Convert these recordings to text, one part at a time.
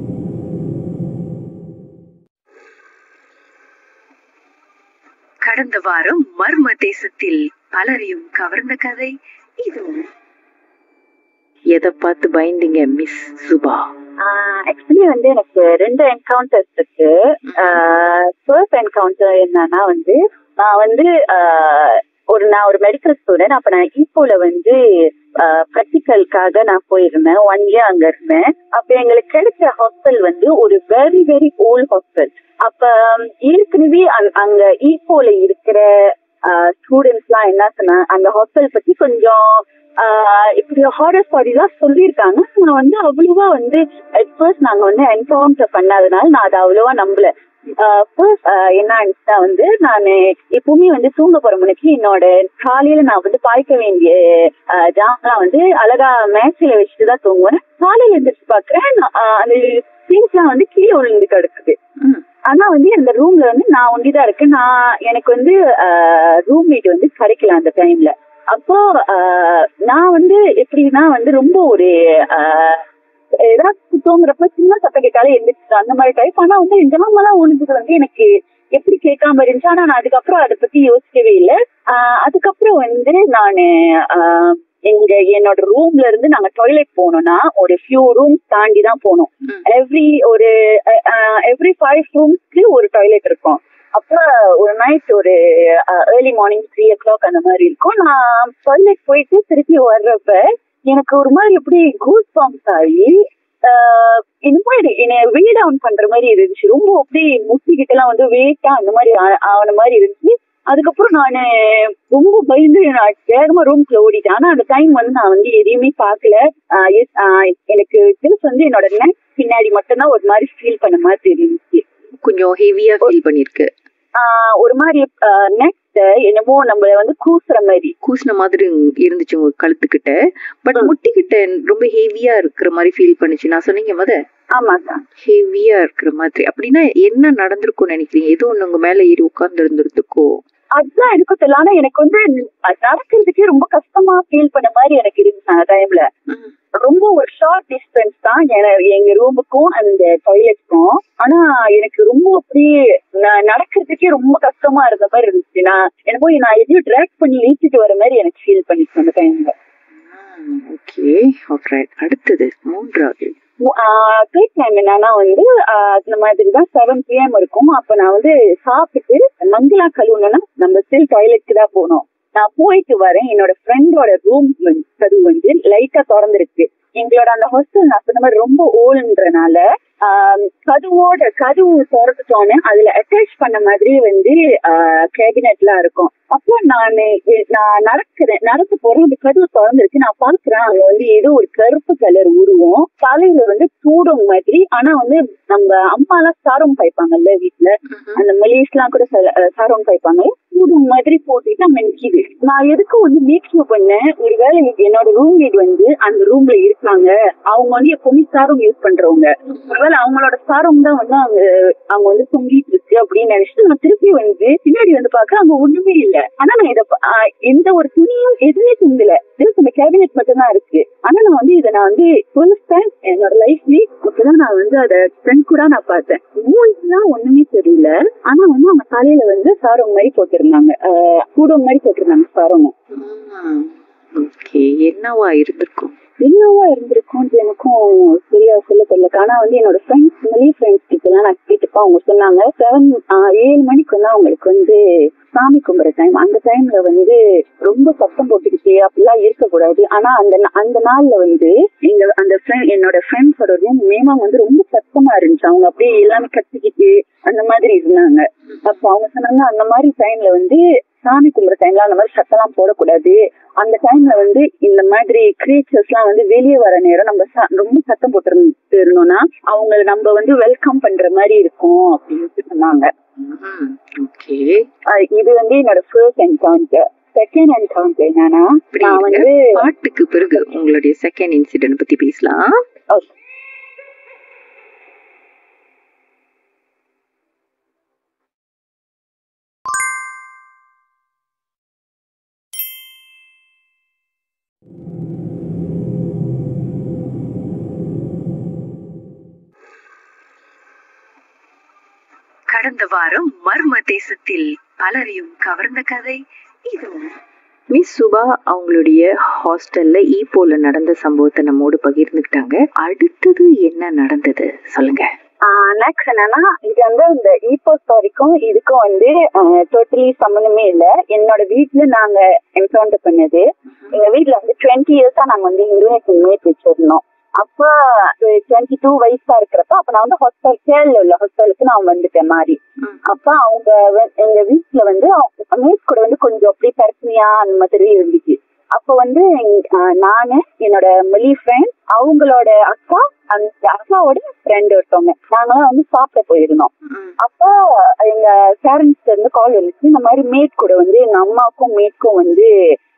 கடந்த வாரம் மர்ம தேசத்தில் பலரையும் கவர்ந்த கதை இது எதை பார்த்து பயந்தீங்க மிஸ் சுபா ஆக்சுவலி வந்து எனக்கு ரெண்டு என்கவுண்டர்ஸ் இருக்கு ஃபர்ஸ்ட் என்கவுண்டர் என்னன்னா வந்து நான் வந்து ஆஹ், ஒரு நான் ஒரு மெடிக்கல் ஸ்டூடெண்ட் அப்ப நான் ஈப்போல வந்து ப்ராக்டிக்கலுக்காக நான் போயிருந்தேன் ஒன் இயர் அங்க இருந்தேன் அப்ப எங்களுக்கு கிடைச்ச ஹாஸ்டல் வந்து ஒரு வெரி வெரி ஓல்ட் ஹாஸ்டல் அப்ப உம், ஏற்கனவே அங்க- அங்க ஈப்போல இருக்கிற ஸ்டூடெண்ட்ஸ் எல்லாம் என்ன சொன்னா அந்த ஹாஸ்டல் பத்தி கொஞ்சம் ஆஹ் இப்படி ஹாரர் ஸ்டோரி தான் சொல்லியிருக்காங்க நான் வந்து அவ்வளவா வந்து அட் ஃபர்ஸ்ட் நாங்க வந்து என்கவுண்டர் பண்ணாதனால நான் அதை அவ்வளவா நம்பல ஃபர்ஸ்ட் என்ன ஆனிச்சுன்னா வந்து நான் எப்பவுமே வந்து தூங்க போற முன்னைக்கு என்னோட காலையில நான் வந்து பாய்க்க வேண்டிய ஆஹ் ஜாமெல்லாம் வந்து அழகா மேட்சில வச்சுட்டு தான் தூங்குவேன் காலையில எந்திரிச்சு பாக்குறேன் நான், ஆஹ் அந்த திங்ஸ்லாம் வந்து கீழே விழுந்து கிடக்குது ம். ஆனா வந்து அந்த ரூம்ல வந்து நான் ஒண்டிதான் இருக்கேன் நான் எனக்கு வந்து ரூம்மேட் வந்து கிடைக்கல அந்த டைம்ல அப்போ ஆஹ், நான் வந்து எப்படின்னா வந்து ரொம்ப ஒரு ஆஹ், ஏதாவது தூங்குறப்ப சின்ன சத்தம் கேட்டாலே எந்திரிச்சு அந்த மாதிரி டைப் ஆனா வந்து இந்த ஜாமெல்லாம் ஒழிஞ்சது வந்து எனக்கு எப்படி கேட்காம இருந்துச்சு ஆனா நான் அதுக்கப்புறம் அதை பத்தி யோசிக்கவே இல்லை அதுக்கப்புறம் வந்து நானு ஆஹ், எங்க என்னோட ரூம்ல இருந்து நாங்க டாய்லெட் போனோம்னா ஒரு ஃபியூ ரூம்ஸ் தாண்டி தான் போனோம் ம். எவ்ரி ஒரு எவ்ரி ஃபைவ் ரூம்ஸ்க்கு ஒரு டாய்லெட் இருக்கும் அப்ப ஒரு நைட் ஒரு early morning three o'clock அந்த மாதிரி இருக்கும் நான் டாய்லெட் போயிட்டு திருப்பி வர்றப்ப எனக்கு ஒரு மாதிரி எப்படி கூஸ் பம்ப்ஸ் ஆகி ஆஹ் என்னமோ எனக்கு என்னை வே டவுன் பண்ற மாதிரி இருந்துச்சு ரொம்ப அப்படி முட்டிக்கிட்ட எல்லாம் வந்து வெயிட்டா அந்த மாதிரி ஆ- ஆன மாதிரி இருந்துச்சு அதுக்கப்புறம் நான் ரொம்ப பயந்து நான் வேகமா ரூம்குள்ள ஓடிட்டேன் ஆனா அந்த டைம் வந்து நான் வந்து எதையுமே பார்க்கல ஆஹ் yes, ஆஹ் எனக்கு திரும்ப வந்து என்னோட நெக் பின்னாடி மட்டும்தான் ஒரு மாதிரி ஃபீல் பண்ண மாதிரி இருந்துச்சு கொஞ்சம் ஹெவியா ஃபீல் பண்ணிருக்கு ஆஹ் ஒரு மாதிரி நெக்ஸ்ட் என்னமோ நம்மள வந்து கூசுற மாதிரி கூசின மாதிரி இருந்துச்சு உங்க கழுத்துக்கிட்ட பட் ம். முட்டிக்கிட்ட ரொம்ப ஹெவியா இருக்கிற மாதிரி ஃபீல் பண்ணுச்சு நான் சொன்னீங்க மத ஆமாக்கா ஹெவியா இருக்கிற மாதிரி அப்படின்னா என்ன நடந்திருக்கும்னு நினைக்கிறீங்க ஏதோ ஒண்ணு உங்க மேல ஏறி உட்கார்ந்து இருந்திருக்கோ அதுதான் எனக்கு தெரியல ஆனா எனக்கு வந்து அது நடக்கிறதுக்கே ரொம்ப கஷ்டமா ஃபீல் பண்ண மாதிரி எனக்கு இருந்துச்சு அந்த டைம்ல ரொம்ப ஒரு ஷார்ட் டிஸ்டன்ஸ் தான் என- எங்க ரூமுக்கும் அந்த டாய்லெட்க்கும் ஆனா எனக்கு ரொம்ப அப்படியே நான் நடக்கிறதுக்கே ரொம்ப கஷ்டமா இருந்த மாதிரி இருந்துச்சு நான் என்னமோ நான் எதையும் ட்ராக் பண்ணி இழுத்துட்டு வர மாதிரி எனக்கு ஃபீல் பண்ணிச்சு அந்த டைம்ல ஓகே ஆல்ரைட் அடுத்தது மூன்றாவது தேர்ட் டைம் என்னன்னா வந்து ஆஹ் இந்த மாதிரி தான் செவன் பிஎம் இருக்கும் அப்ப நான் வந்து சாப்பிட்டு மங்களா கழுவுனா நம்ம ஸ்டில் டாய்லெட்க்கு தான் போனோம் நான் போயிட்டு வரேன் என்னோட ஃப்ரெண்டோட ரூம் கதவு வந்து லைட்டா திறந்துருக்கு எங்களோட அந்த ஹாஸ்டல் நான் சொன்ன மாதிரி ரொம்ப ஓல்ன்றனால ஆஹ் கதவோட கதவு திறந்துட்டோன்னு அதுல அட்டாச் பண்ண மாதிரி வந்து கேபினெட்லாம் இருக்கும் அப்போ நான் நான் நடக்கிறேன் நடந்து போறேன் அந்த கதவு திறந்துருக்கு நான் பாக்குறேன் அங்க வந்து ஏதோ ஒரு கருப்பு கலர் உருவம் தலையில வந்து சூடம் மாதிரி ஆனா வந்து நம்ம அம்மா எல்லாம் சாரம் பாய்ப்பாங்கல்ல வீட்டுல அந்த மலேஸ்லாம் கூட சில- அஹ் சாரம் பாய்ப்பாங்க சூடம் மாதிரி போட்டுட்டு அங்க நிக்குது நான் எதுக்கு வந்து மேக் ஷூ பண்ணேன் ஒருவேளை எனக்கு என்னோட ரூம்மேட் வந்து அந்த ரூம்ல இருக்காங்க அவங்க வந்து எப்பவுமே சாரம் யூஸ் பண்றவங்க ஒருவேளை அவங்களோட சாரம் தான் வந்து அவங்க அவங்க வந்து தொங்கிட்டு இருக்கு அப்படின்னு நினைச்சிட்டு நான் திருப்பி வந்து பின்னாடி வந்து பார்க்க அங்க ஒண்ணுமே இல்ல ஆனா நான் இத ப- ஆஹ் எந்த ஒரு துணியும் எதுவுமே துண்டல ஜஸ்ட் அந்த கேபினெட் மட்டும் தான் இருக்கு ஆனா நான் வந்து இதை நான் வந்து ஃபர்ஸ்ட் டைம் என்னோட லைஃப்லயே அப்பதான் நான் வந்து அத ஃப்ரெண்ட் கூட நான் பார்த்தேன் மூஞ்சிலாம் ஒண்ணுமே தெரியல ஆனா வந்து அவங்க தலையில வந்து சாரம் மாதிரி போட்டிருந்தாங்க ஆஹ் கூடம் மாதிரி போட்டிருந்தாங்க சாரம் ஓகே என்னவா இருந்திருக்கும் என்னவா இருந்திருக்கும்னு எனக்கும் சரியா சொல்ல தெரியல ஆனா வந்து என்னோட ஃப்ரெண்ட்ஸ் மலி ஃப்ரெண்ட்ஸ் கிட்ட எல்லாம் நான் கேட்டுப்பா அவங்க சொன்னாங்க செவன் ஏழு மணிக்கு வந்து அவங்களுக்கு வந்து சாமி கும்பிட்ற டைம் அந்த டைம்ல வந்து ரொம்ப சத்தம் போட்டுக்கிட்டு அப்படிலாம் இருக்கக்கூடாது ஆனா அந்த நா- அந்த நாள்ல வந்து எங்க அந்த ஃப்ரெண்ட் என்னோட ஃப்ரெண்ட்ஸோட ரூம் மேமா வந்து ரொம்ப சத்தமா இருந்துச்சு அவங்க அப்படியே எல்லாமே கத்திக்கிட்டு அந்த மாதிரி இருந்தாங்க அப்ப அவங்க சொன்னாங்க அந்த மாதிரி டைம்ல வந்து சாமி கும்பிட்ற டைம்ல அந்த மாதிரி சத்தம்லாம் போடக்கூடாது அந்த டைம்ல வந்து இந்த மாதிரி கிரியேச்சர்ஸ் எல்லாம் வந்து வெளியே வர நேரம் நம்ம ச- ரொம்ப சத்தம் போட்டு இருந்து- இருந்தோம்னா அவங்க நம்ம வந்து வெல்கம் பண்ற மாதிரி இருக்கும் அப்படின்னு சொன்னாங்க ஓகே அஹ் இது வந்து என்னோட ஃபர்ஸ்ட் என்கவுண்டர் செகண்ட் என்கவுண்டர் என்னன்னா நான் வந்து பாட்டுக்கு பிறகு உங்களுடைய செகண்ட் இன்சிடென்ட் பத்தி பேசலாம் oh, கடந்த வாரம் மர்ம தேசத்தில் பலரையும் கவர்ந்த கதை இது மிஸ் சுபா அவங்களுடைய ஹாஸ்டல்ல ஈப்போல நடந்த சம்பவத்தை நம்மோடு பகிர்ந்துக்கிட்டாங்க அடுத்தது என்ன நடந்தது சொல்லுங்க நெக்ஸ்ட் என்னன்னா இது வந்து இந்த ஈப்போ ஸ்டாரிக்கும் இதுக்கும் வந்து டோட்டலி சம்மந்தமே இல்ல என்னோட வீட்ல நாங்க என்கவுண்டர் பண்ணது எங்க வீட்ல வந்து டுவெண்ட்டி இயர்ஸா நாங்க வந்து இந்தோனேஷியன் மேட் வச்சிருந்தோம் அப்ப டுவெண்ட்டி டூ வயசா இருக்கிறப்ப அப்ப நான் வந்து ஹாஸ்டல் கேரள உள்ள ஹாஸ்டலுக்கு நான் வந்துட்டேன் மாதிரி அப்ப அவங்க வ- எங்க வீட்ல வந்து மேட் கூட வந்து கொஞ்சம் அப்படியே பிரச்சனையா அந்த மாதிரி இருந்துச்சு அப்ப வந்து எங்க- ஆஹ் நானு என்னோட மொழி ஃப்ரெண்ட் அவங்களோட அக்கா அந்த அக்காவோட ஃப்ரெண்ட் ஒருத்தவங்க நாங்களாம் வந்து சாப்பிட போயிருந்தோம் அப்ப எங்க பேரண்ட்ஸ்ல இருந்து கால் வந்துச்சு இந்த மாதிரி மேட் கூட வந்து எங்க அம்மாவுக்கும் மேட்க்கும் வந்து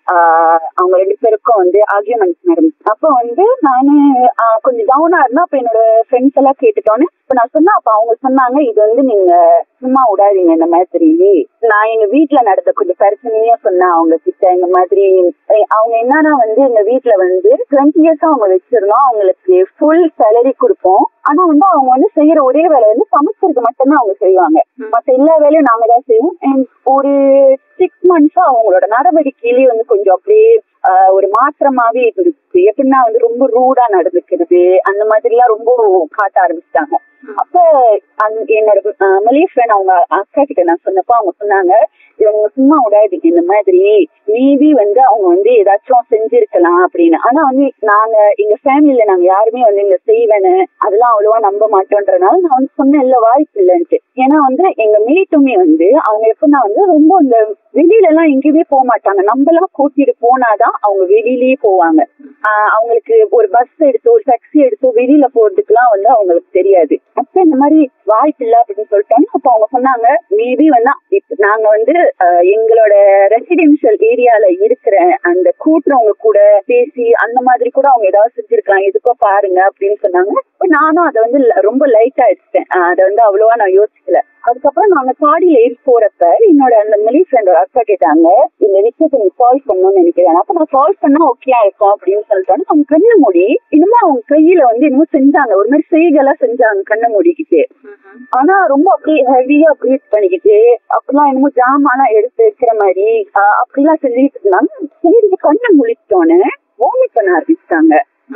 ஆஹ் அவங்க ரெண்டு பேருக்கும் வந்து ஆர்கியூமெண்ட்ஸ் நடந்துச்சு அப்ப வந்து நானு ஆஹ் கொஞ்சம் டவுனா இருந்தா அப்ப என்னோட ஃப்ரெண்ட்ஸ் எல்லாம் கேட்டுட்டோன்னு இப்ப நான் சொன்னா அப்ப அவங்க சொன்னாங்க இது வந்து நீங்க சும்மா விடாதீங்க இந்த மாதிரி நான் எங்க வீட்ல நடந்த கொஞ்சம் பிரச்சனையா சொன்னேன் அவங்க கிட்ட இந்த மாதிரி எ- அவங்க என்னன்னா வந்து எங்க வீட்ல வந்து டுவெண்ட்டி இயர்ஸ் அவங்க வச்சிருந்தோம் அவங்களுக்கு ஃபுல் சேலரி கொடுப்போம் ஆனா வந்து அவங்க வந்து செய்யற ஒரே வேலை வந்து சமைக்கிறது மட்டும்தான் அவங்க செய்வாங்க மத்த எல்லா வேலையும் நாங்க தான் செய்வோம் And ஒரு சிக்ஸ் மந்த்ஸா அவங்களோட நடவடிக்கையிலேயே வந்து கொஞ்சம் அப்படியே ஆஹ், ஒரு மாற்றமாவே இருந்துச்சு எப்படின்னா வந்து ரொம்ப ரூடா நடந்துக்கிறது அந்த மாதிரி எல்லாம் ரொம்ப காட்ட ஆரம்பிச்சிட்டாங்க அப்ப அந்த- என்னோட மலிய ஃப்ரெண்ட் அவங்க அக்கா கிட்ட நான் சொன்னப்போ அவங்க சொன்னாங்க இவங்க சும்மா விடாதீங்க இந்த மாதிரி மேபி வந்து அவங்க வந்து ஏதாச்சும் செஞ்சிருக்கலாம் அப்படின்னு ஆனா வந்து நாங்க எங்க ஃபேமிலில நாங்க யாருமே வந்து இந்த செய்வேன்னு அதெல்லாம் அவ்வளவா நம்ப மாட்டோன்றனால நான் வந்து சொன்னேன் இல்ல வாய்ப்பு இல்லைன்ட்டு ஏன்னா வந்து எங்க மீட்டுமே வந்து அவங்க எப்படின்னா வந்து ரொம்ப இந்த வெளியில எல்லாம் எங்கேயுமே போக மாட்டாங்க நம்ம எல்லாம் கூட்டிட்டு போனாதான் அவங்க வெளியிலயே போவாங்க ஆஹ் அவங்களுக்கு ஒரு பஸ் எடுத்தோ ஒரு டாக்ஸி எடுத்தோ வெளியில போறதுக்குலாம் வந்து அவங்களுக்கு தெரியாது அப்ப இந்த மாதிரி வாய்ப்பு இல்ல அப்படின்னு சொல்லிட்டாங்க அப்ப அவங்க சொன்னாங்க மேபி வந்து இப்ப நாங்க வந்து ஆஹ் எங்களோட ரெசிடென்ஷியல் ஏரியால இருக்கிற அந்த கூட்டுறவங்க கூட பேசி அந்த மாதிரி கூட அவங்க ஏதாவது செஞ்சிருக்கலாம் எதுக்கோ பாருங்க அப்படின்னு சொன்னாங்க அப்ப நானும் அதை வந்து ல- ரொம்ப லைட்டா எடுத்துட்டேன் ஆஹ் அதை வந்து அவ்வளவா நான் யோசிக்கல அதுக்கப்புறம் நாங்க காடியில ஏறி போறப்ப என்னோட அந்த மிலி ஃப்ரெண்டோட அக்கா கேட்டாங்க இந்த விஷயத்தை நீ சால்வ் பண்ணணும்னு நினைக்கிறேன் அப்ப நான் சால்வ் பண்ணா ஓகேயா இருக்கும் அப்படின்னு சொல்லிட்டு அவங்க கண்ணு மூடி இன்னும் அவங்க கையில வந்து என்னமோ செஞ்சாங்க ஒரு மாதிரி செய்கெல்லாம் செஞ்சாங்க கண்ணை மூடிக்கிட்டு ஆனா ரொம்ப அப்படியே ஹெவியா ப்ரீத் பண்ணிக்கிட்டு அப்படிலாம் என்னமோ ஜாமான்லாம் எடுத்து வைக்கிற மாதிரி ஆஹ் அப்படிலாம் செஞ்சுக்கிட்டு இருந்தாங்க சரி கண்ணை முழிச்சோன்னு வாமிட் பண்ண ஆரம்பிச்சிட்டாங்க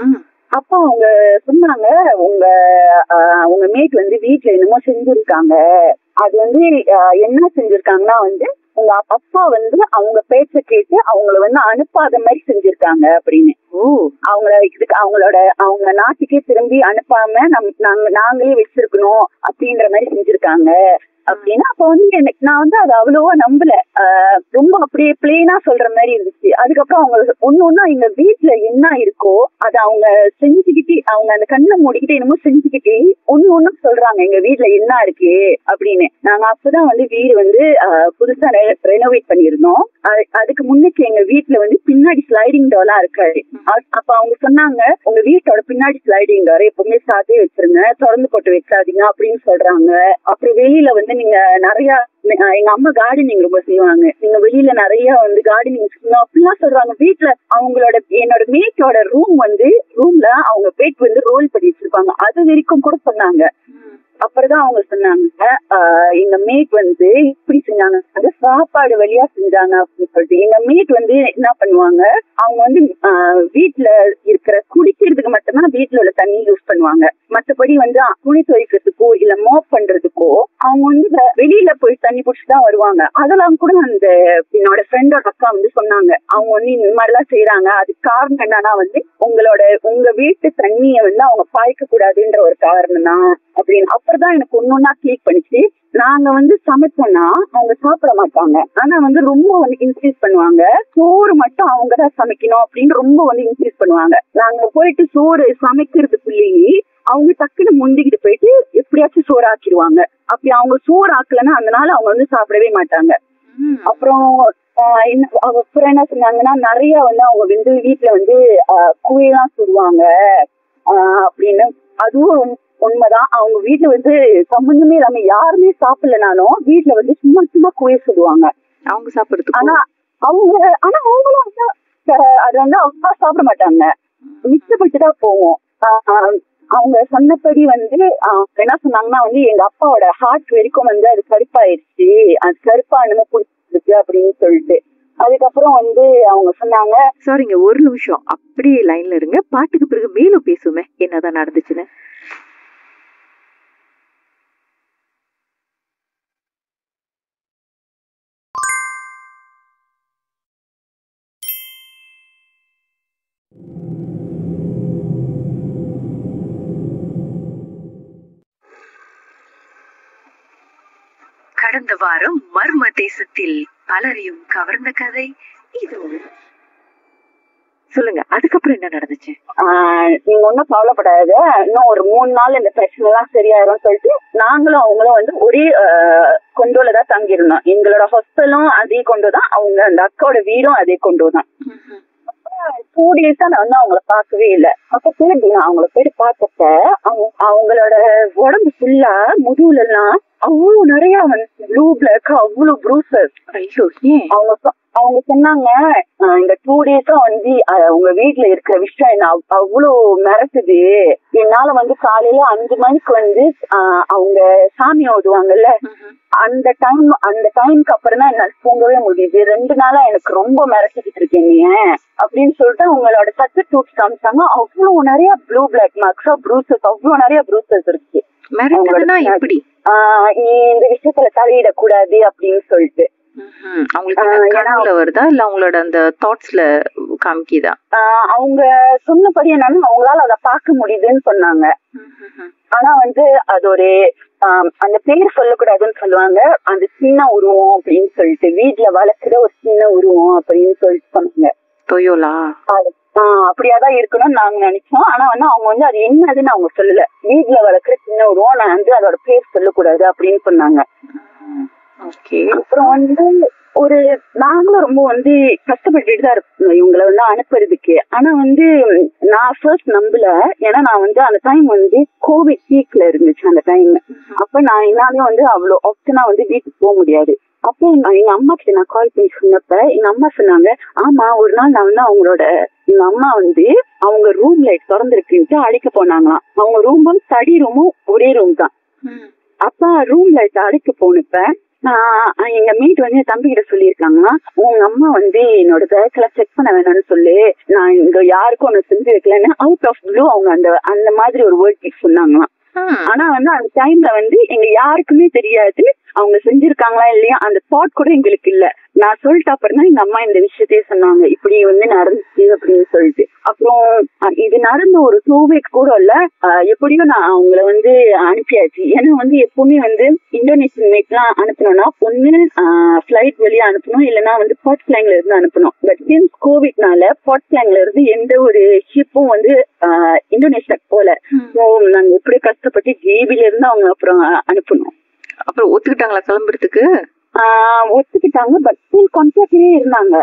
அப்ப அவங்க சொன்னாங்க உங்க ஆஹ், உங்க மேட் வந்து வீட்ல என்னமோ செஞ்சிருக்காங்க அது வந்து ஆஹ், என்ன செஞ்சிருக்காங்கன்னா வந்து உங்க அப்பா வந்து அவங்க பேச்ச கேட்டு அவங்கள வந்து அனுப்பாத மாதிரி செஞ்சிருக்காங்க அப்படின்னு ஓ அவங்கள இதுக்கு அவங்களோட அவங்க நாட்டுக்கே திரும்பி அனுப்பாம நம் நாங்க நாங்களே வச்சிருக்கணும் அப்படின்ற மாதிரி செஞ்சிருக்காங்க அப்படின்னா அப்ப வந்து எனக்கு நான் வந்து அதை அவ்வளவா நம்பல ஆஹ் ரொம்ப அப்படியே பிளெயினா சொல்ற மாதிரி இருந்துச்சு அதுக்கப்புறம் அவங்க ஒண்ணு ஒண்ணா எங்க வீட்டுல என்ன இருக்கோ அதை அவங்க செஞ்சுக்கிட்டு அவங்க அந்த கண்ணை மூடிக்கிட்டு என்னமோ செஞ்சுக்கிட்டு ஒண்ணு ஒண்ணும் சொல்றாங்க எங்க வீட்டுல என்ன இருக்கு அப்படின்னு நாங்க அப்பதான் வந்து வீடு வந்து ஆஹ் புதுசா ரெனோவேட் பண்ணியிருந்தோம் அது- அதுக்கு முன்னுக்கு எங்க வீட்டுல வந்து பின்னாடி ஸ்லைடிங் டோர்லாம் இருக்காது அ- அப்ப அவங்க சொன்னாங்க உங்க வீட்டோட பின்னாடி ஸ்லைடிங் டோர் எப்பவுமே சாத்தே வச்சிருங்க திறந்து போட்டு வைக்காதீங்க அப்படின்னு சொல்றாங்க அப்புறம் வெளியில வந்து நீங்க நிறைய அஹ் எங்க அம்மா கார்டனிங் ரொம்ப செய்வாங்க நீங்க வெளியில நிறைய வந்து கார்டனிங் செய்யணும் அப்படிலாம் சொல்றாங்க வீட்ல அவங்களோட என்னோட மேட்டோட ரூம் வந்து ரூம்ல அவங்க பேட் வந்து ரோல் பண்ணி வச்சிருப்பாங்க அது வரைக்கும் கூட சொன்னாங்க அப்புறம்தான் அவங்க சொன்னாங்க ஆஹ் எங்க மேட் வந்து இப்படி செஞ்சாங்க அது சாப்பாடு வழியா செஞ்சாங்க அப்படின்னு சொல்லிட்டு எங்க மேட் வந்து என்ன பண்ணுவாங்க அவங்க வந்து ஆஹ் வீட்ல இருக்கிற குடிக்கிறதுக்கு மட்டும்தான் வீட்ல உள்ள தண்ணி யூஸ் பண்ணுவாங்க மத்தபடி வந்து ஆ, துணி துவைக்கிறதுக்கோ இல்ல மோப் பண்றதுக்கோ அவங்க வந்து வெ- வெளியில போய் தண்ணி புடிச்சு தான் வருவாங்க அதெல்லாம் கூட அந்த என்னோட ஃப்ரெண்டோட அக்கா வந்து சொன்னாங்க அவங்க வந்து இந்த மாதிரி எல்லாம் செய்யறாங்க அதுக்கு காரணம் என்னன்னா வந்து உங்களோட உங்க வீட்டு தண்ணிய வந்து அவங்க பாய்க்க கூடாதுன்ற ஒரு காரணம் தான் அப்படின்னு அப்புறம் தான் எனக்கு ஒன்னொன்னா கிளிக் பண்ணிச்சு நாங்க வந்து சமைச்சோம்னா அவங்க சாப்பிட மாட்டாங்க ஆனா வந்து ரொம்ப வந்து இன்க்ரீஸ் பண்ணுவாங்க சோறு மட்டும் அவங்க தான் சமைக்கணும் அப்படின்னு ரொம்ப வந்து இன்க்ரீஸ் பண்ணுவாங்க நாங்க போயிட்டு சோறு சமைக்கிறதுக்குள்ளேயே அவங்க டக்குன்னு முந்திக்கிட்டு போயிட்டு எப்படியாச்சும் சோறு ஆக்கிடுவாங்க அப்படி அவங்க சோறு ஆக்கலைன்னா அந்த நாள் அவங்க வந்து சாப்பிடவே மாட்டாங்க அப்புறம் ஆஹ் என்ன அவ அப்புறம் என்ன சொன்னாங்கன்னா நிறைய வந்து அவங்க வந்து வீட்டுல வந்து ஆஹ் குழியெல்லாம் சுடுவாங்க ஆஹ் அப்படின்னு அதுவும் உண்- உண்மைதான் அவங்க வீட்டுல வந்து சம்பந்தமே இல்லாம யாருமே சாப்பிடலனாலும் வீட்டுல வந்து சும்மா சும்மா குழிய சுடுவாங்க அவங்க சாப்பிடுறதுக்கு ஆனா அவங்க ஆனா அவங்களும் வந்து ஆஹ் அது வந்து அவ்வளவா சாப்பிட மாட்டாங்க மிச்சப்பட்டு தான் போவோம் ஆஹ் அவங்க சொன்னபடி வந்து ஆஹ், என்ன சொன்னாங்கன்னா வந்து எங்க அப்பாவோட ஹார்ட் வரைக்கும் வந்து அது கருப்பாயிருச்சு அது கருப்பா என்னமோ பிடிச்சிருக்கு அப்படின்னு சொல்லிட்டு அதுக்கப்புறம் வந்து அவங்க சொன்னாங்க சாரிங்க ஒரு நிமிஷம் அப்படியே லைன்ல இருங்க பாட்டுக்கு பிறகு மேலும் பேசுமே என்னதான் நடந்துச்சுன்னு கடந்த வாரம் மர்ம தேசத்தில் பலரையும் கவர்ந்த கதை இது சொல்லுங்க அதுக்கப்புறம் என்ன நடந்துச்சு ஆஹ் நீங்க ஒன்றும் கவலைப்படாத இன்னும் ஒரு மூணு நாள் இந்த பிரச்சனை எல்லாம் சரியாயிரும் சொல்லிட்டு நாங்களும் அவங்களும் வந்து ஒரே கொண்டோல தான் தங்கியிருந்தோம் எங்களோட ஹாஸ்டலும் அதே கொண்டு தான் அவங்க அந்த அக்காவோட வீடும் அதே கொண்டு தான் டூ டேஸா நான் வந்து அவங்கள பார்க்கவே இல்லை அப்ப திருப்பி நான் அவங்கள போய் பார்த்தப்ப அவங்க அவங்களோட உடம்பு ஃபுல்லா முதுகுல எல்லாம் அவ்வளவு நிறைய வந்து ப்ளூ பிளாக் அவ்வளவு ப்ரூசஸ் ஐயோ ஏன் அவங்க சொ- அவங்க சொன்னாங்க "ஆஹ் இந்த டூ டேஸா வந்து ஆஹ் உங்க வீட்ல இருக்கிற விஷயம் என்ன அவ்- அவ்வளவு மிரட்டுது என்னால வந்து காலையில அஞ்சு மணிக்கு வந்து ஆஹ் அவங்க சாமி ஓதுவாங்கல்ல அந்த டைம் அந்த டைம்க்கு அப்புறம் தான் என்னால தூங்கவே முடியுது ரெண்டு நாளா எனக்கு ரொம்ப மிரட்டிக்கிட்டு இருக்கேன் நீ அப்படின்னு சொல்லிட்டு அவங்களோட சத்து டூப்ஸ் காமிச்சாங்க அவ்வளவு நிறைய ப்ளூ பிளாக் மார்க்ஸ் ப்ரூசஸ் அவ்வளவு நிறைய ப்ரூசஸ் இருக்கு மிரட்டதுன்னா எப்படி ஆஹ் நீ இந்த விஷயத்துல தலையிடக்கூடாது அப்படின்னு சொல்லிட்டு ம்ஹும். அவங்களுக்கு ஆஹ் என்ன ஏன்னா- கனவுல வருதா இல்ல அவங்களோட அந்த தாட்ஸ்ல காமிக்குதா ஆஹ் அவங்க சொன்னபடி என்னன்னா அவங்களால அதை பார்க்க முடியுதுன்னு சொன்னாங்க ஆனா வந்து அது ஒரு ஆம், அந்த பேர் சொல்லக்கூடாதுன்னு சொல்லுவாங்க அந்த சின்ன உருவம் அப்படின்னு சொல்லிட்டு வீட்ல வளர்க்குற ஒரு சின்ன உருவம் அப்படின்னு சொல்லிட்டு சொன்னாங்க தொயோலா அது- ஆஹ் அப்படியாதான் இருக்கணும்னு நாங்க நினைச்சோம் ஆனா வந்து அவங்க வந்து அது என்னதுன்னு அவங்க சொல்லல வீட்ல வளர்க்குற சின்ன உருவம் நான் வந்து அதோட பேர் சொல்லக்கூடாது அப்படின்னு சொன்னாங்க ஓகே அப்புறம் வந்து ஒரு நாங்களும் ரொம்ப வந்து கஷ்டப்பட்டுட்டு தான் இருக்கோம் இவங்களை வந்து அனுப்புறதுக்கு ஆனா வந்து நான் ஃபர்ஸ்ட் நம்பல ஏன்னா நான் வந்து அந்த டைம் வந்து கோவிட் பீக்ல இருந்துச்சு அந்த டைம் அப்ப நான் என்னாலையும் வந்து அவ்வளவு ஆப்ஷனா வந்து வீட்டுக்கு போக முடியாது அப்போ நான் எங்க அம்மா கிட்ட நான் கால் பண்ணி சொன்னப்ப எங்க அம்மா சொன்னாங்க ஆமா ஒரு நாள் நான் வந்து அவங்களோட எங்க அம்மா வந்து அவங்க ரூம் லைட் திறந்திருக்குன்ட்டு அழைக்க போனாங்களாம் அவங்க ரூமும் ஸ்டடி ரூமும் ஒரே ரூம் தான் அப்பா ரூம் லைட் அடைக்க போனப்ப நான் எங்க மீட் வந்து என் தம்பி கிட்ட சொல்லியிருக்காங்க உங்க அம்மா வந்து என்னோட பேக் எல்லாம் செக் பண்ண வேணாம்னு சொல்லி நான் இங்க யாருக்கும் ஒண்ணு செஞ்சு வைக்கலன்னு அவுட் ஆஃப் ப்ளூ அவங்க அந்த அந்த மாதிரி ஒரு வேர்ட் சொன்னாங்களாம் ஆனா வந்து அந்த டைம்ல வந்து எங்க யாருக்குமே தெரியாது அவங்க செஞ்சிருக்காங்களா இல்லையா அந்த தாட் கூட எங்களுக்கு இல்ல நான் சொல்லிட்டு அப்புறம் தான் எங்க அம்மா இந்த விஷயத்தையே சொன்னாங்க இப்படி வந்து நடந்துச்சு அப்படின்னு சொல்லிட்டு அப்புறம் அஹ், இது நடந்த ஒரு டூ வீக் கூட இல்ல அஹ், எப்படியோ நான் அவங்கள வந்து அனுப்பியாச்சு ஏன்னா வந்து எப்பவுமே வந்து இந்தோனேஷியன் மேட்லாம் அனுப்பணும்னா ஒண்ணு ஃபிளைட் வழியா அனுப்பணும் இல்லைன்னா வந்து பாட் பிளாங்ல இருந்து அனுப்பணும் பட் சின்ஸ் கோவிட்னால பாட் பிளாங்ல இருந்து எந்த ஒரு ஷிப்பும் வந்து அஹ், இந்தோனேஷியாக்கு போல So, நாங்க எப்படி கஷ்டப்பட்டு ஜேபில இருந்து அவங்க அப்புறம் அஹ், அனுப்பணும் அப்புறம் ஒத்துக்கிட்டாங்களா கிளம்புறதுக்கு ஆஹ் ஒத்துக்கிட்டாங்க பட் ஸ்டில் கான்டாக்ட்லயே இருந்தாங்க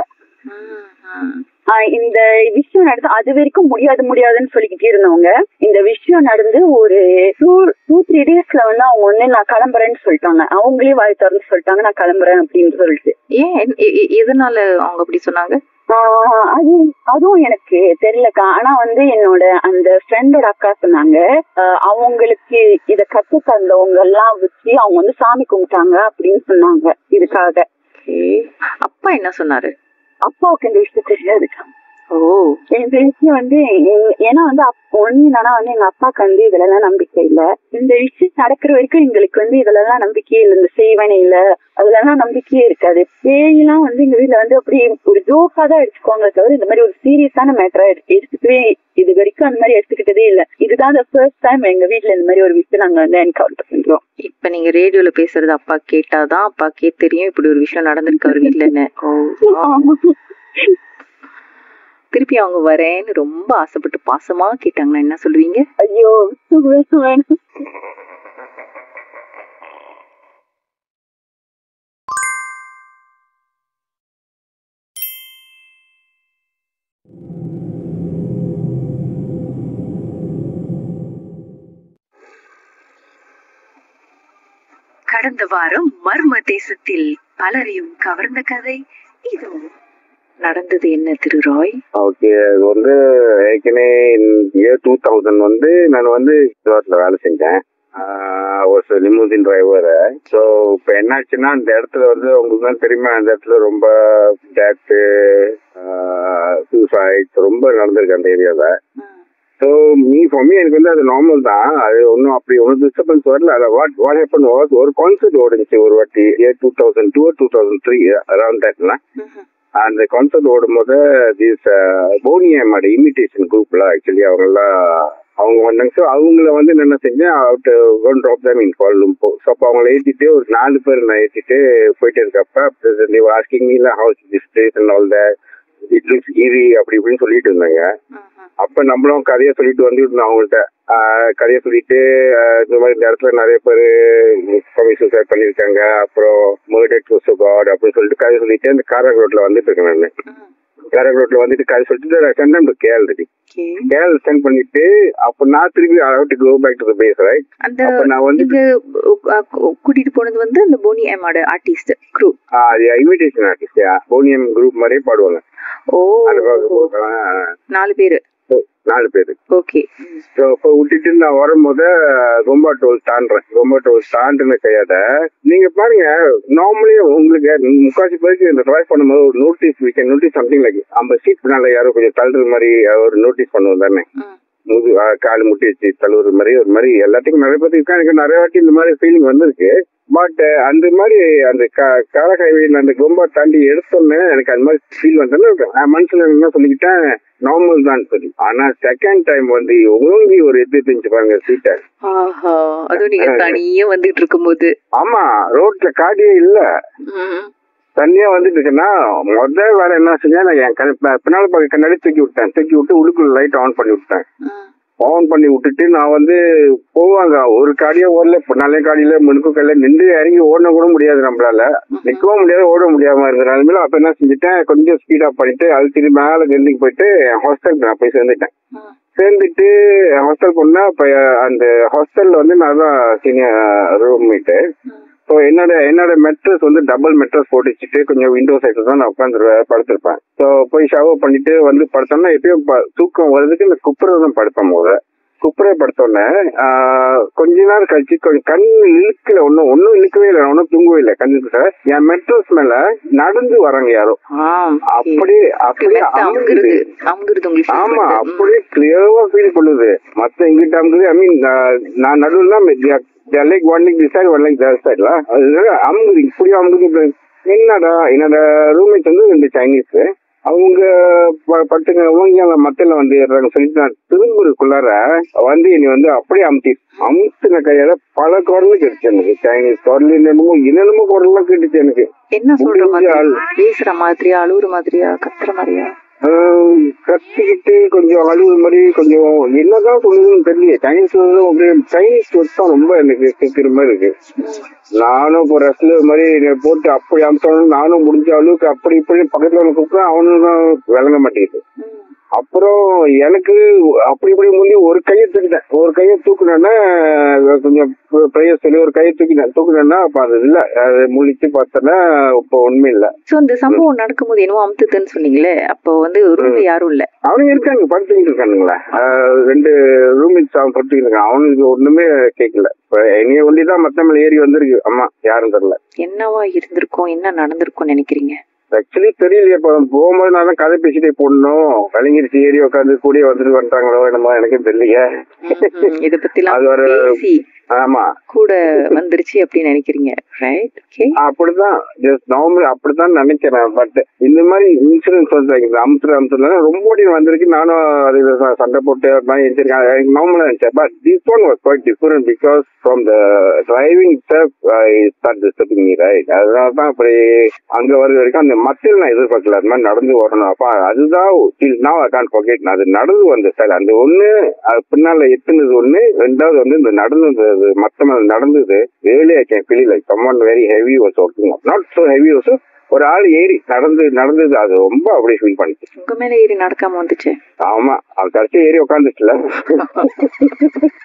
ஆஹ் இந்த விஷயம் நடந்து அது வரைக்கும் முடியாது முடியாதுன்னு சொல்லிக்கிட்டே இருந்தவங்க இந்த விஷயம் நடந்து ஒரு டூ டூ த்ரீ டேஸ்ல வந்து அவங்க வந்து நான் கிளம்புறேன்னு சொல்லிட்டாங்க அவங்களே வாய் திறந்து சொல்லிட்டாங்க நான் கிளம்புறேன் அப்படின்னு சொல்லிட்டு ஏன் எ- எ- எதனால அவங்க அப்படி சொன்னாங்க ஆஹ் அது அதுவும் எனக்கு தெரியலக்கா ஆனா வந்து என்னோட அந்த ஃப்ரெண்டோட அக்கா சொன்னாங்க ஆஹ் அவங்களுக்கு இத கத்து தந்தவங்க எல்லாம் வச்சு அவங்க வந்து சாமி கும்பிட்டாங்க அப்படின்னு சொன்னாங்க இதுக்காக Okay. அப்பா என்ன சொன்னாரு அப்பாவுக்கு இந்த விஷயம் தெரியாதுக்கா ஓ இந்த விஷயம் வந்து எங்க- ஏன்னா வந்து அப்ப ஒண்ணு என்னன்னா வந்து எங்க அப்பாவுக்கு வந்து இதுல எல்லாம் நம்பிக்கை இல்ல இந்த விஷயம் நடக்கிற வரைக்கும் எங்களுக்கு வந்து இதுல எல்லாம் நம்பிக்கையே இல்ல இந்த செய்வனே இல்ல அதுல எல்லாம் நம்பிக்கையே இருக்காது பேயெல்லாம் வந்து எங்க வீட்ல வந்து அப்படி ஒரு ஜோக்கா தான் எடுத்துக்குவாங்க தவிர இந்த மாதிரி ஒரு சீரியஸான மேட்டரா எடுத்துக்கவே இது வரைக்கும் அந்த மாதிரி எடுத்துக்கிட்டதே இல்ல இதுதான் ஃபர்ஸ்ட் டைம் எங்க வீட்ல இந்த மாதிரி ஒரு விஷயம் நாங்க வந்து என்கவுண்டர் பண்றோம் இப்ப நீங்க ரேடியோல பேசுறது அப்பா கேட்டாதான் அப்பாக்கே தெரியும் இப்படி ஒரு விஷயம் நடந்திருக்கு அவர் வீட்டுலன்னு ஓ திருப்பி அவங்க வரேன்னு ரொம்ப ஆசைப்பட்டு பாசமா கேட்டாங்கன்னா என்ன சொல்லுவீங்க ஐயோ சுகம் வேணும் கடந்த வாரம் மர்ம தேசத்தில் பலரையும் கவர்ந்த கதை இது நடந்தது என்ன திரு ராய் ஓகே அது வந்து ஏற்கனவே இயர் டூ தௌசண்ட் வந்து நான் வந்து ரிசார்ட்ல வேலை செஞ்சேன் ஒரு லிமூசின் டிரைவர் ஸோ இப்போ என்னாச்சுன்னா அந்த இடத்துல வந்து உங்களுக்கு தான் தெரியுமா அந்த இடத்துல ரொம்ப டேட்டு சூசைட் ரொம்ப நடந்திருக்கு அந்த ஏரியாவில் ஸோ மீ ஃபார் மீ எனக்கு வந்து அது நார்மல் தான் அது ஒன்றும் அப்படி ஒன்றும் டிஸ்டர்பன்ஸ் வரல அதில் வாட் வாட் ஹேப்பன் வாஸ் ஒரு கான்சர்ட் ஓடுச்சு ஒரு வாட்டி year two thousand two two thousand three around தட்லாம் அந்த கான்சர்ட் ஓடும்போது திஸ் போனியம்மோட இமிட்டேஷன் குரூப்ல ஆக்சுவலி அவங்கெல்லாம் அவங்க வந்தாங்க ஸோ அவங்கள வந்து நான் என்ன செஞ்சேன் அவுட் ஒன் ட்ராப் தான் மீன் கோலம்போ ஸோ அப்போ அவங்கள ஏற்றிட்டு ஒரு நாலு பேர் நான் ஏற்றிட்டு போயிட்டு இருக்கப்ப ஆஸ்கிங் மீல house distress and all the it looks eerie அப்படி இப்படின்னு சொல்லிட்டு இருந்தாங்க அப்ப நம்மளும் கதையை சொல்லிட்டு வந்துட்டு இருந்தோம் அவங்கள்ட்ட ஆஹ் கதையை சொல்லிட்டு ஆஹ் இந்த மாதிரி இந்த இடத்துல நிறைய பேர் சூசைட் பண்ணிருக்காங்க அப்புறம் மர்டர் டு காட் அப்படின்னு சொல்லிட்டு கதை சொல்லிட்டு அந்த காரக் ரோட்ல வந்துட்டு இருக்கேன் நான் காரக் ரோட்ல வந்துட்டு கதை சொல்லிட்டு send to girl ready girl send பண்ணிட்டு அப்ப நான் திருப்பி out go back to base right அந்த அப்ப நான் வந்து இங்க அஹ், கூ- கூட்டிட்டு போனது வந்து அந்த போனி எம்மோட ஆர்டிஸ்ட் குரூ ஆஹ் அது இன்விடேஷன் ஆர்டிஸ்ட் போனியம் குரூப் மாதிரியே பாடுவாங்க ஓ அது பார்க்க போறேன். நாலு பேரு நாலு பேரு ஓகே ஸோ இப்போ விட்டுட்டு நான் வரும்போது ரொம்ப டோல் தாண்டுறேன் ரொம்ப டோல் தாண்டின கையாத நீங்க பாருங்க நார்மலி உங்களுக்கு முக்காசி பேருக்கு இந்த ட்ரைவ் பண்ணும்போது ஒரு notice we can notice something like நம்ம சீட் பின்னால யாரோ கொஞ்சம் தள்ளுற மாதிரி ஒரு நோட்டீஸ் பண்ணுவோம் தானே முது ஆ, கால் முட்டி வச்சு தழுவுற மாதிரி ஒரு மாதிரி எல்லாத்துக்கும் நிறைய பேருக்கு இருக்கா எனக்கு நிறைய வாட்டி இந்த மாதிரி ஃபீலிங் வந்திருக்கு பட் அந்த மாதிரி அந்த கார ஹைவேல அந்த கொம்பா தாண்டி எடுத்தோன்னே எனக்கு அந்த மாதிரி ஃபீல் வந்தோன்னு நான் மனசுல என்ன சொல்லிக்கிட்டேன் நார்மல் தான் சொல்லி ஆனா செகண்ட் டைம் வந்து ஓங்கி ஒரு எது தெரிஞ்சு பாருங்க சீட்டை ஆஹா அதுவும் நீங்க தனியே வந்துட்டு இருக்கும்போது ஆமா ரோட்ல காடியே இல்ல ம். தனியா வந்துட்டு இருக்குன்னா முதல் வேலை என்ன செஞ்சேன் நான் என் கண் ப- பின்னால பக்கம் கண்ணாடி தூக்கி விட்டேன் தூக்கி விட்டு உள்ளுக்குள்ள லைட் ஆன் பண்ணி விட்டேன் ம். ஆன் பண்ணி விட்டுட்டு நான் வந்து போவாங்க ஒரு காடியா ஓடல பின்னாலே காடியில முனுக்கு கையில நின்று இறங்கி ஓட கூட முடியாது நம்மளால நிக்கவும் முடியாது ஓட முடியாம இருந்த நிலைமையில அப்ப என்ன செஞ்சுட்டேன் கொஞ்சம் ஸ்பீடா பண்ணிட்டு அது திரும்பி மேல கெந்திக்கு போயிட்டு ஹாஸ்டல் நான் போய் சேர்ந்துட்டேன் ம். சேர்ந்துட்டு ஹாஸ்டல் போனா இப்ப அந்த ஹாஸ்டல்ல வந்து நான் தான் சீனியர் ரூம்மேட்டு ம். ஸோ என்னோட என்னோட மெட்ரஸ் வந்து டபுள் மெட்ரஸ் போட்டு வச்சுட்டு கொஞ்சம் விண்டோ சைட்ல தான் நான் உட்காந்து படுத்திருப்பேன் ஸோ போய் ஷவர் பண்ணிட்டு வந்து படுத்தோம்னா எப்பயும் ப- தூக்கம் வர்றதுக்கு இந்த குப்புரை தான் படுப்பேன் போத குப்புரை படுத்தோடனே கொஞ்ச நேரம் கழிச்சு கொஞ்சம் கண் இழுக்கல ஒன்றும் ஒன்றும் இழுக்கவே இல்லை ஒன்றும் தூங்கவே இல்லை கண்ணுக்கு சார் என் மெட்ரஸ் மேல நடந்து வராங்க யாரோ ஆ, okay. அப்படியே அப்படியே மெத்த அமுங்குறது அமுங்குறது உங்களுக்கு feel ஆமா பண்ணுது. ம். அப்படியே கிளியரா ஃபீல் பண்ணுது மத்த எங்கிட்ட அமுகுது ஐ மீன் நான் நடுவில் தான் like one like this side one like that சைட்ல அதனால அமுகுது இப்படி அமுகுது இப்படி. என்னடா என்னோட ரூம்மேட் வந்து ரெண்டு சைனீஸ் அவங்க ப- பட்டுங்க அவங்க அந்த மத்தியில வந்து ஏறுறாங்க சொல்லிட்டு நான் திரும்புறதுக்குள்ளார வந்து என்னை வந்து அப்படியே அமுத்தி அமுத்தின கையால பல குரல் கேட்டுச்சு எனக்கு சைனீஸ் குரல் என்னமோ என்னென்னமோ குரல்லாம் கேட்டுச்சு எனக்கு என்ன சொல்ற முடிஞ்ச மாதிரி ஆள். பேசுற மாதிரியா அழுவுற மாதிரியா கத்துற மாதிரியா ஆஹ் கத்திக்கிட்டு கொஞ்சம் அழுகுற மாதிரி கொஞ்சம் என்னதான் சொல்லுதுன்னு தெரியல சைனீஸ் வந்து உங்களுக்கு சைனீஸ் words தான் ரொம்ப எனக்கு கேட்கிற மாதிரி இருக்கு நானும் இப்போ ரெஸ்லர் மாதிரி என்னை போட்டு அப்படி அம்சம் நானும் முடிஞ்ச அளவுக்கு அப்படி இப்படி பக்கத்துல வந்து கூப்பிட்டேன் அவனும் தான் விளங்க மாட்டேங்குது ம். அப்புறம் எனக்கு அப்படி இப்படி முந்தி ஒரு கையை தூக்கிட்டேன் ஒரு கையை தூக்குனேன்னா கொஞ்சம் ப்ரையர் சொல்லி ஒரு கையை தூக்கிட்டேன் தூக்குனேன்னா அப்ப அது இல்ல அது முழிச்சு பார்த்தேன்னா இப்போ உண்மை இல்லை சோ இந்த சம்பவம் நடக்கும்போது என்னவோ அமுத்துதுன்னு சொன்னீங்களே அப்போ வந்து ரூம்ல யாரும் இல்ல அவனுங்க இருக்காங்க படுத்துக்கிட்டு இருக்கானுங்களா ஆஹ் ரெண்டு ரூம்மேட்ஸ் அவன் படுத்துக்கிட்டு இருக்கான் அவனுக்கு ஒண்ணுமே கேட்கல இப்ப என்னைய ஒண்டி தான் மத்தவங்கள ஏறி வந்திருக்கு அம்மா யாரும் தெரியல என்னவா இருந்திருக்கும் என்ன நடந்திருக்கும் நினைக்கிறீங்க ஆக்சுவலி தெரியலையே இப்போ போகும்போது நான் தான் கதை பேசிட்டே போடணும் கலைஞரிச்சு ஏறி உட்காந்து கூடிய வந்துட்டு வந்துட்டாங்களோ என்னமோ எனக்கும் தெரியலையே ம்ஹும். இத பத்தி எல்லாம் அது ஒரு- பேசி ஆமா கூட வந்துருச்சு அப்படின்னு நினைக்கிறீங்க ரைட் ஓகே அப்படிதான் ஜஸ்ட் நார்மல் அப்படித்தான் நினைக்கிறேன் பட் இந்த மாதிரி இன்சூரன்ஸ் வந்து இந்த அமுத்துற அமுத்துல ரொம்ப ஓடி வந்திருக்கு நானும் அது ச- சண்டை போட்டு ஒரு மாதிரி எந்திரிக்கேன் நார்மலா நினைச்சேன் but this one was quite different because from the driving self start disturbing me right அதனால தான் அப்படி அங்க வர வரைக்கும் அந்த மத்தியில் நான் எதிர்பார்க்கல அது மாதிரி நடந்து வரணும் அப்ப அதுதான் நான் ஐ கான் forget அது நடந்து வந்த ஸ்டைல் அந்த ஒண்ணு அது பின்னால எத்துனது ஒண்ணு ரெண்டாவது வந்து இந்த நடந்தது மத்தம் அது நடந்தது really I can feel like someone very heavy was walking up not so heavy also ஒரு ஆள் ஏறி நடந்து நடந்தது அது ரொம்ப அப்படியே ஃபீல் பண்ணிச்சு உங்க மேல ஏறி நடக்காம வந்துச்சு ஆமா அது கடைசி ஏறி உட்காந்துச்சுல